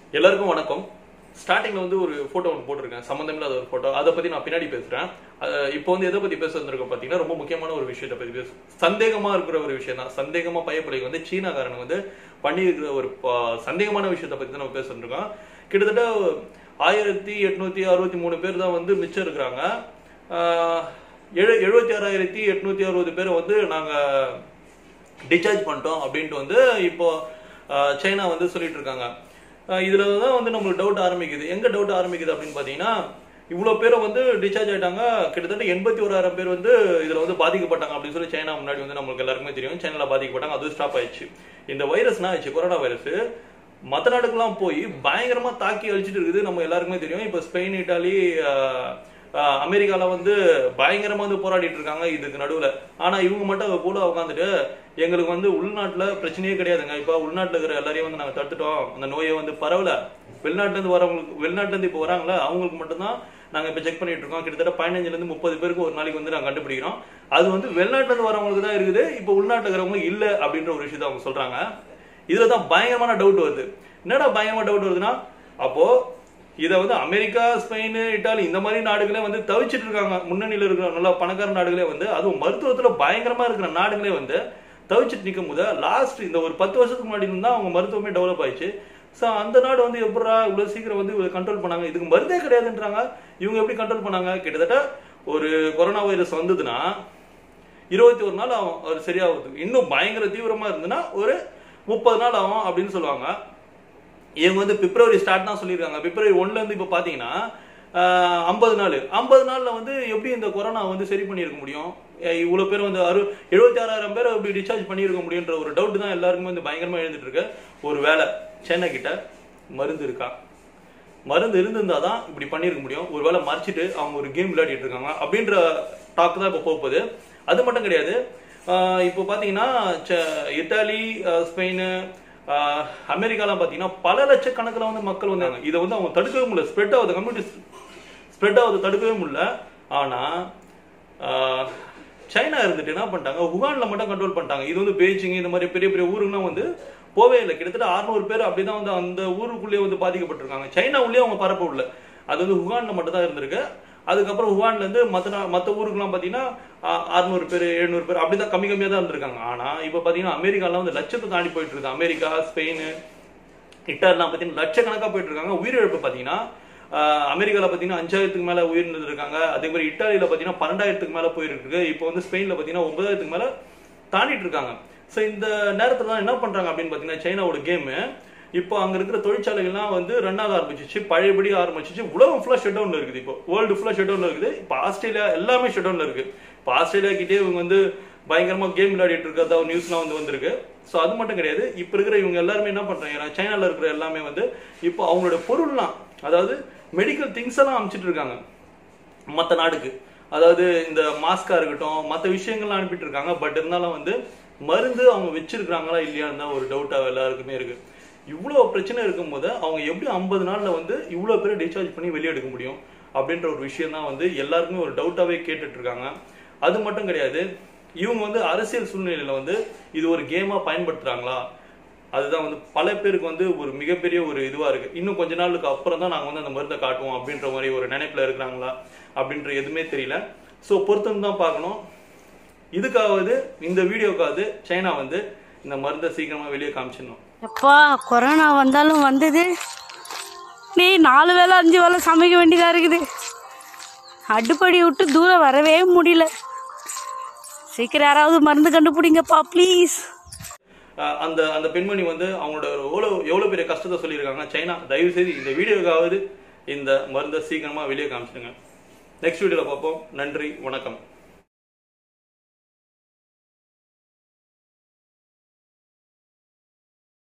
எல்லாருக்கும் வணக்கம் ஸ்டார்டிங்ல வந்து ஒரு போட்டோ ஒன்று போட்டிருக்கேன் சம்மந்தம் இல்லாத ஒரு போட்டோ அதை பத்தி நான் பின்னாடி பேசுறேன் அஹ் இப்போ வந்து எதை பத்தி பேச வந்திருக்கோம் பாத்தீங்கன்னா ரொம்ப முக்கியமான ஒரு விஷயத்தை பத்தி பேச சந்தேகமா இருக்கிற ஒரு விஷயம் தான் சந்தேகமா பயப்படைக்கு வந்து சீனாக்காரன் வந்து பண்ணியிருக்கிற ஒரு ப- சந்தேகமான விஷயத்தை பத்தி தான் நம்ம பேச வந்திருக்கோம் கிட்டத்தட்ட ஆயிரத்தி எட்நூத்தி அறுபத்தி மூணு பேர் தான் வந்து மிச்சம் இருக்கிறாங்க அஹ் எழு எழுபத்தி ஆறாயிரத்தி எட்நூத்தி அறுபது பேரை வந்து நாங்க டிஸ்சார்ஜ் பண்ணிட்டோம் அப்படின்ட்டு வந்து இப்போ அஹ், சைனா வந்து சொல்லிட்டு இருக்காங்க அஹ், இதுல தான் வந்து நம்மளுக்கு டவுட் ஆரம்பிக்குது எங்க டவுட் ஆரம்பிக்குது அப்படின்னு பாத்தீங்கன்னா இவ்வளவு பேரை வந்து டிஸ்சார்ஜ் ஆயிட்டாங்க கிட்டத்தட்ட எண்பத்தி ஓராயிரம் பேர் வந்து இதுல வந்து பாதிக்கப்பட்டாங்க அப்படின்னு சொல்லி சைனா முன்னாடி வந்து நம்மளுக்கு எல்லாருக்குமே தெரியும் சைனால பாதிக்கப்பட்டாங்க அது ஸ்டாப் ஆயிடுச்சு இந்த வைரஸ் என்ன ஆயிடுச்சு கொரோனா வைரஸ் மற்ற நாடுக்கெல்லாம் போய் பயங்கரமா தாக்கி அழிச்சிட்டு இருக்குது நம்ம எல்லாருக்குமே தெரியும் இப்போ ஸ்பெயின் இட்டாலி அஹ், ஆஹ் அமெரிக்கால வந்து பயங்கரமா வந்து போராடிட்டு இருக்காங்க இதுக்கு நடுவுல ஆனா இவங்க மட்டும் அது கூட உட்காந்துட்டு எங்களுக்கு வந்து உள்நாட்டுல பிரச்சனையே கிடையாதுங்க இப்ப உள்நாட்டுல இருக்கிற எல்லாரையும் வந்து நாங்க தடுத்துட்டோம் அந்த நோயை வந்து பரவல வெளிநாட்டுல இருந்து வரவங்களுக்கு வெளிநாட்டுல இருந்து இப்ப வராங்களா அவங்களுக்கு மட்டும்தான் நாங்க இப்ப செக் பண்ணிட்டு இருக்கோம் கிட்டத்தட்ட பதினஞ்சுல இருந்து முப்பது பேருக்கு ஒரு நாளைக்கு வந்து நாங்க கண்டுபிடிக்கிறோம் அது வந்து வெளிநாட்டுல இருந்து வரவங்களுக்கு தான் இருக்குது இப்ப உள்நாட்டுல இருக்கிறவங்க இல்ல அப்படின்ற ஒரு விஷயத்தை அவங்க சொல்றாங்க இதுல தான் பயங்கரமான டவுட் வருது என்னடா பயங்கரமா டவுட் வருதுன்னா அப்போ இதை வந்து அமெரிக்கா ஸ்பெயின் இட்டாலி இந்த மாதிரி நாடுகளே வந்து தவிச்சிட்டு இருக்காங்க முன்னணியில இருக்கிற நல்ல பணக்கார நாடுகளே வந்து அதுவும் மருத்துவத்துல பயங்கரமா இருக்கிற நாடுகளே வந்து தவிச்சிட்டு நிற்கும் போது லாஸ்ட் இந்த ஒரு பத்து வருஷத்துக்கு முன்னாடி இருந்தா அவங்க மருத்துவமே டெவலப் ஆயிடுச்சு ஸோ அந்த நாடு வந்து எப்படா இவ்வளவு சீக்கிரம் வந்து கண்ட்ரோல் பண்ணாங்க இதுக்கு மருந்தே கிடையாதுன்றாங்க இவங்க எப்படி கண்ட்ரோல் பண்ணாங்க கிட்டத்தட்ட ஒரு கொரோனா வைரஸ் வந்ததுன்னா இருபத்தி ஒரு நாள் ஆகும் அவர் சரியாகுது இன்னும் பயங்கர தீவிரமா இருந்ததுன்னா ஒரு முப்பது நாள் ஆகும் அப்படின்னு சொல்லுவாங்க இவங்க வந்து பிப்ரவரி ஸ்டார்ட் தான் சொல்லியிருக்காங்க பிப்ரவரி ஒன்ல இருந்து இப்போ பார்த்தீங்கன்னா ஐம்பது நாள் ஐம்பது நாள்ல வந்து எப்படி இந்த கொரோனா வந்து சரி பண்ணியிருக்க முடியும் அஹ் இவ்வளவு பேர் வந்து அறு எழுபத்தி ஆறாயிரம் பேர் எப்படி டிஸ்சார்ஜ் பண்ணியிருக்க முடியுன்ற ஒரு டவுட் தான் எல்லாருக்குமே வந்து பயங்கரமா எழுந்துட்டு இருக்கு ஒரு வேலை சென்னை கிட்ட மருந்து இருக்கா மருந்து இருந்திருந்தா தான் இப்படி பண்ணியிருக்க முடியும் ஒருவேளை மறைச்சிட்டு அவங்க ஒரு கேம் விளையாடிட்டு இருக்காங்க அப்படின்ற டாக் தான் இப்போ போகுது அது மட்டும் கிடையாது ஆஹ் இப்போ பார்த்தீங்கன்னா ச- இத்தாலி ஆஹ் ஸ்பெயின் ஆஹ் அமெரிக்காலாம் பார்த்தீங்கன்னா பல லட்சக்கணக்கில் வந்து மக்கள் வந்தாங்க இதை வந்து அவங்க தடுக்கவே முடியல ஸ்ப்ரெட் ஆகுது கம்யூனிட்டி ஸ்ப்ரெட் ஆகுது தடுக்கவே முடியல ஆனா ஆஹ், சைனா இருந்துட்டு என்ன பண்ணிட்டாங்க உகான்ல மட்டும் கண்ட்ரோல் பண்ணிட்டாங்க இது வந்து பெய்ஜிங் இந்த மாதிரி பெரிய பெரிய ஊருங்கலாம் வந்து போவே இல்லை கிட்டத்தட்ட 600 பேர் அப்படிதான் வந்து அந்த ஊருக்குள்ளேயே வந்து பாதிக்கப்பட்டிருக்காங்க சைனா உள்ளே அவங்க பரப்ப விடல அது வந்து உகான்ல மட்டும் தான் இருந்திருக்கு அதுக்கப்புறம் உகான்ல இருந்து மற்ற நா- மற்ற ஊருக்குலாம் பார்த்தீங்கன்னா அறுநூறு பேர் எழுநூறு பேர் அப்படிதான் கம்மி கம்மியாக தான் இருந்திருக்காங்க ஆனா இப்போ பார்த்தீங்கன்னா அமெரிக்காலாம் வந்து லட்சத்தை தாண்டி போயிட்டு இருக்கு அமெரிக்கா ஸ்பெயின் இட்டாலிலாம் பார்த்தீங்கன்னா லட்சக்கணக்காக போயிட்டு இருக்காங்க உயிரிழப்பு பார்த்தீங்கன்னா ஆஹ் அமெரிக்கால பார்த்தீங்கன்னா அஞ்சாயிரத்துக்கு மேல உயிரிழந்து இருக்காங்க அதே மாதிரி இட்டாலியில பார்த்தீங்கன்னா பன்னெண்டாயிரத்துக்கு மேல போயிருக்கு இப்போ வந்து ஸ்பெயின்ல பார்த்தீங்கன்னா ஒன்பதாயிரத்துக்கு மேல தாண்டிட்டு இருக்காங்க ஸோ இந்த நேரத்துல தான் என்ன பண்றாங்க அப்படின்னு பார்த்தீங்கன்னா சைனாவோட கேம் இப்போ அங்க இருக்கிற தொழிற்சாலைகள்லாம் வந்து ரன் ஆக ஆரம்பிச்சிச்சு பழையபடி ஆரம்பிச்சிச்சு உலகம் ஃபுல்லா ஷட் டவுன்ல இருக்குது இப்போ வேர்ல்டு ஃபுல்லா ஷட் டவுன்ல இருக்குது இப்போ ஆஸ்திரேலியா எல்லாமே ஷட் டவுன்ல இருக்கு இப்போ ஆஸ்திரேலியா கிட்டே இவங்க வந்து பயங்கரமா கேம் விளையாடிட்டு இருக்கிறதா ஒரு நியூஸ்லாம் வந்து வந்திருக்கு ஸோ அது மட்டும் கிடையாது இப்போ இருக்கிற இவங்க எல்லாருமே என்ன பண்றாங்க ஏன்னா சைனால இருக்கிற எல்லாமே வந்து இப்போ அவங்களோட பொருள்லாம் அதாவது மெடிக்கல் திங்ஸ் எல்லாம் அமைச்சிட்டு இருக்காங்க மற்ற நாடுக்கு அதாவது இந்த மாஸ்கா இருக்கட்டும் மற்ற விஷயங்கள்லாம் அனுப்பிட்டு இருக்காங்க பட் இருந்தாலும் வந்து மருந்து அவங்க வச்சிருக்காங்களா இல்லையான்னு தான் ஒரு டவுட்டா எல்லாருக்குமே இருக்கு இவ்வளோ பிரச்சனை இருக்கும்போது அவங்க எப்படி ஐம்பது நாள்ல வந்து இவ்வளோ பேரை டிஸ்சார்ஜ் பண்ணி வெளியே எடுக்க முடியும் அப்படின்ற ஒரு விஷயம் தான் வந்து எல்லாருக்குமே ஒரு டவுட்டாவே கேட்டுட்டு இருக்காங்க அது மட்டும் கிடையாது இவங்க வந்து அரசியல் சூழ்நிலையில வந்து இது ஒரு கேமா பயன்படுத்துறாங்களா அதுதான் வந்து பல பேருக்கு வந்து ஒரு மிகப்பெரிய ஒரு இதுவா இருக்கு இன்னும் கொஞ்ச நாளுக்கு அப்புறம் தான் நாங்க வந்து அந்த மருந்தை காட்டுவோம் அப்படின்ற மாதிரி ஒரு நினைப்புல இருக்கிறாங்களா அப்படின்ற எதுவுமே தெரியல ஸோ பொறுத்து தான் பார்க்கணும் இதுக்காவது இந்த வீடியோக்காவது சைனா வந்து இந்த மருந்தை சீக்கிரமா வெளியே காமிச்சிடணும் எப்பா கொரோனா வந்தாலும் வந்தது நீ நாலு வேளை அஞ்சு வேளை சமைக்க வேண்டியதா இருக்குது அடுப்படி விட்டு தூரம் வரவே முடியல சீக்கிரம் யாராவது மருந்து கண்டுபிடிங்கப்பா ப்ளீஸ் அஹ் அந்த அந்த பெண்மணி வந்து அவங்களோட ஒரு எவ்வளோ எவ்வளோ பெரிய கஷ்டத்தை சொல்லியிருக்காங்க சைனா தயவு செய்து இந்த வீடியோக்காவது இந்த மருந்தை சீக்கிரமா வெளியே காமிச்சிடுங்க நெக்ஸ்ட் வீடியோவில் பார்ப்போம் நன்றி வணக்கம்